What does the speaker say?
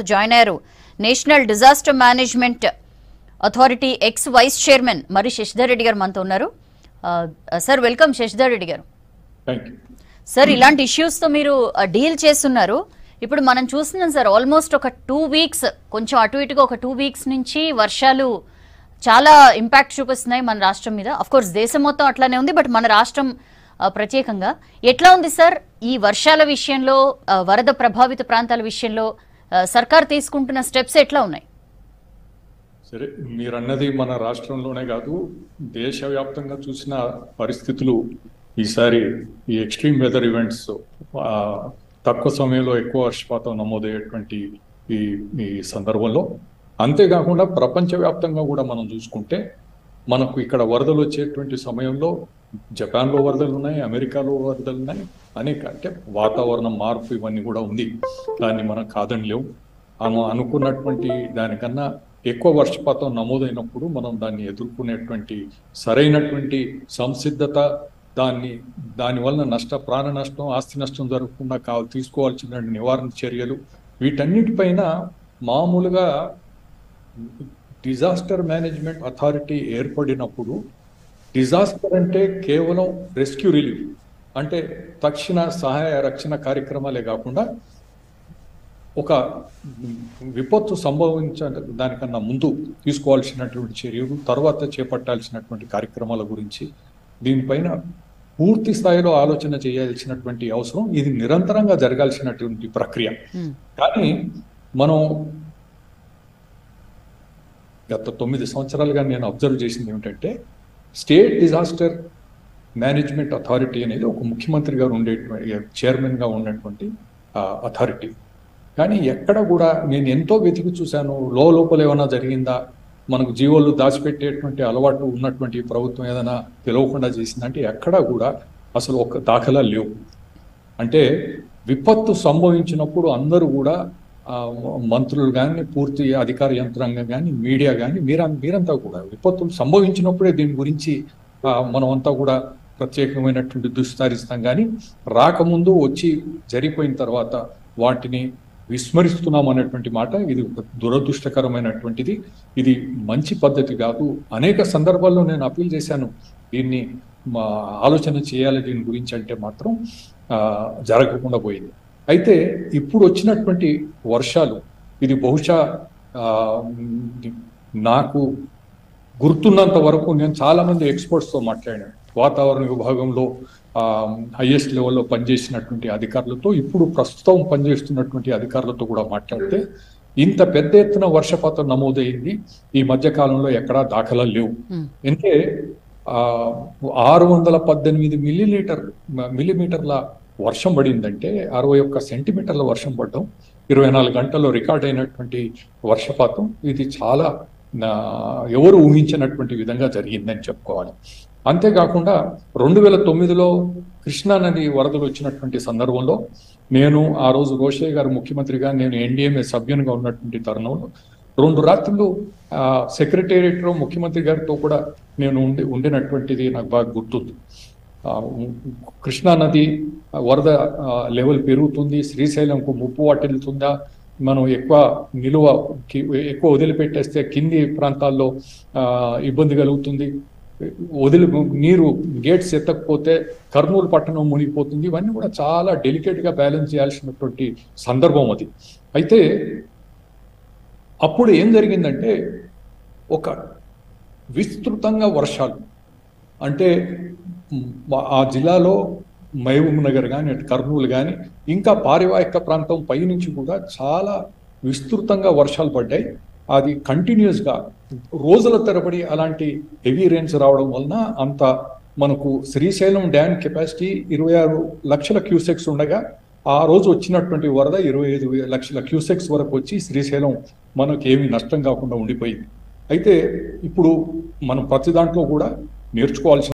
Join అయ్యారు national disaster management authority ex vice chairman మరి శశిధర్ రెడ్డి గారు మనతో ఉన్నారు ఆ, సార్ వెల్కమ్ శశిధర్ రెడ్డి గారు థ్యాంక్ యూ సార్ ఇలాంటి issues తో మీరు డీల్ చేస్తున్నారు ఇప్పుడు మనం చూస్తున్నాం సార్ ఆల్మోస్ట్ ఒక టూ వీక్స్ కొంచెం అటు ఇటుగా ఒక టూ వీక్స్ నుంచి వర్షాలు చాలా ఇంపాక్ట్ చూపిస్తున్నాయి మన రాష్ట్రం మీద అఫ్ కోర్స్ దేశం మొత్తం అట్లానే ఉంది బట్ మన రాష్ట్రం ఆ, ప్రత్యేకంగా ఎట్లా ఉంది సార్ ఈ వర్షాల విషయంలో ఆ, వరద ప్రభావిత ప్రాంతాల విషయంలో ఆ, సర్కార్ తీసుకుంటున్న స్టెప్స్ ఎట్లా ఉన్నాయి సరే మీరు అన్నది మన రాష్ట్రంలోనే కాదు దేశవ్యాప్తంగా చూసిన పరిస్థితులు ఈసారి ఈ ఎక్స్ట్రీమ్ వెదర్ ఈవెంట్స్ ఆ, తక్కువ సమయంలో ఎక్కువ వర్షపాతం నమోదయ్యేటువంటి ఈ ఈ సందర్భంలో అంతేకాకుండా ప్రపంచవ్యాప్తంగా కూడా మనం చూసుకుంటే మనకు ఇక్కడ వరదలు వచ్చేటువంటి సమయంలో జపాన్లో వరదలు ఉన్నాయి అమెరికాలో వరదలు ఉన్నాయి అనేక అంటే వాతావరణ మార్పు ఇవన్నీ కూడా ఉంది దాన్ని మనం కాదని లేవు మనం అనుకున్నటువంటి దానికన్నా ఎక్కువ వర్షపాతం నమోదైనప్పుడు మనం దాన్ని ఎదుర్కొనేటువంటి సరైనటువంటి సంసిద్ధత దాన్ని దానివల్ల నష్ట ప్రాణ నష్టం ఆస్తి నష్టం జరగకుండా కా తీసుకోవాల్సిన నివారణ చర్యలు వీటన్నిటిపైన మామూలుగా డిజాస్టర్ మేనేజ్మెంట్ అథారిటీ ఏర్పడినప్పుడు డిజాస్టర్ అంటే కేవలం రెస్క్యూ రిలీఫ్ అంటే తక్షణ సహాయ రక్షణ కార్యక్రమాలే కాకుండా ఒక విపత్తు సంభవించ దానికన్నా ముందు తీసుకోవాల్సినటువంటి చర్యలు తర్వాత చేపట్టాల్సినటువంటి కార్యక్రమాల గురించి దీనిపైన పూర్తి స్థాయిలో ఆలోచన చేయాల్సినటువంటి అవసరం ఇది నిరంతరంగా జరగాల్సినటువంటి ప్రక్రియ మ్మ్. కానీ మనం గత తొమ్మిది సంవత్సరాలుగా నేను అబ్జర్వ్ చేసింది ఏమిటంటే స్టేట్ డిజాస్టర్ మేనేజ్మెంట్ అథారిటీ అనేది ఒక ముఖ్యమంత్రి గారు ఉండే చైర్మన్గా ఉన్నటువంటి అథారిటీ కానీ ఎక్కడ కూడా నేను ఎంతో వెతికి చూశాను లో లోపల ఏమైనా జరిగిందా మనకు జీవోలు దాచిపెట్టేటువంటి అలవాటు ఉన్నటువంటి ప్రభుత్వం ఏదైనా తెలియకుండా చేసిందంటే ఎక్కడా కూడా అసలు ఒక దాఖలా లేవు అంటే విపత్తు సంభవించినప్పుడు అందరూ కూడా ఆ, మంత్రులు కానీ పూర్తి అధికార యంత్రాంగం కానీ మీడియా కానీ మీర మీరంతా కూడా విపత్తులు సంభవించినప్పుడే దీని గురించి ఆ, మనమంతా కూడా ప్రత్యేకమైనటువంటి దుస్తారిస్తాం కానీ రాకముందు వచ్చి జరిగిపోయిన తర్వాత వాటిని విస్మరిస్తున్నాం అనేటువంటి మాట ఇది ఒక దురదృష్టకరమైనటువంటిది ఇది మంచి పద్ధతి కాదు అనేక సందర్భాల్లో నేను అప్పీల్ చేశాను దీన్ని మా ఆలోచన చేయాలి దీని గురించి అంటే మాత్రం ఆ, జరగకుండా పోయింది అయితే ఇప్పుడు వచ్చినటువంటి వర్షాలు ఇది బహుశా ఆ, నాకు గుర్తున్నంత వరకు నేను చాలా మంది experts తో మాట్లాడాను వాతావరణ విభాగంలో హైయెస్ట్ లెవెల్లో పనిచేసినటువంటి అధికారులతో ఇప్పుడు ప్రస్తుతం పనిచేస్తున్నటువంటి అధికారులతో కూడా మాట్లాడితే ఇంత పెద్ద ఎత్తున వర్షపాతం నమోదైంది ఈ మధ్య కాలంలో ఎక్కడా దాఖలా లేవు మ్మ్. అంటే ఆ, ఆరు వందల పద్దెనిమిది మిల్లీలీటర్ మిల్లీమీటర్ల వర్షం పడిందంటే అరవై ఒక్క సెంటీమీటర్ల వర్షం పడడం ఇరవై నాలుగు గంటల్లో రికార్డ్ అయినటువంటి వర్షపాతం ఇది చాలా నా, ఎవరు ఊహించినటువంటి విధంగా జరిగిందని చెప్పుకోవాలి అంతేకాకుండా రెండు వేల తొమ్మిదిలో కృష్ణా నది వరదలు వచ్చినటువంటి సందర్భంలో నేను ఆ రోజు రోషయ్య గారు ముఖ్యమంత్రిగా నేను ఎన్డీఎంఏ సభ్యునిగా ఉన్నటువంటి తరుణంలో రెండు రాత్రులు ఆ, సెక్రటేరియట్లో ముఖ్యమంత్రి గారితో కూడా నేను ఉండి ఉండినటువంటిది నాకు బాగా గుర్తుంది ఆ, కృష్ణా నది ఆ, వరద ఆ, లెవెల్ పెరుగుతుంది శ్రీశైలంకు ముప్పు వాటిల్లుతుందా మనం ఎక్కువ నిలువ కి- ఎక్కువ వదిలిపెట్టేస్తే కింది ప్రాంతాల్లో ఆ, ఇబ్బంది కలుగుతుంది వదిలి నీరు గేట్స్ ఎత్తకపోతే కర్నూలు పట్టణం మునిగిపోతుంది ఇవన్నీ కూడా చాలా డెలికేట్ గా బ్యాలెన్స్ చేయాల్సినటువంటి సందర్భం అది అయితే అప్పుడు ఏం జరిగిందంటే ఒక విస్తృతంగా వర్షాలు అంటే మ్, ఆ జిల్లాలో మహబూబ్ నగర్ కానీ అటు కర్నూలు కానీ ఇంకా పారివాహిక ప్రాంతం పైనుంచి కూడా చాలా విస్తృతంగా వర్షాలు పడ్డాయి అది కంటిన్యూస్ గా రోజుల తరబడి అలాంటి హెవీ రెయిన్స్ రావడం వలన అంత మనకు శ్రీశైలం డ్యామ్ కెపాసిటీ ఇరవై ఆరు లక్షల క్యూసెక్స్ ఉండగా ఆ రోజు వచ్చినటువంటి వరద ఇరవై ఐదు లక్షల క్యూసెక్స్ వరకు వచ్చి శ్రీశైలం మనకు ఏమీ నష్టం కాకుండా ఉండిపోయింది అయితే ఇప్పుడు మనం ప్రతి దాంట్లో కూడా నేర్చుకోవాల్సిన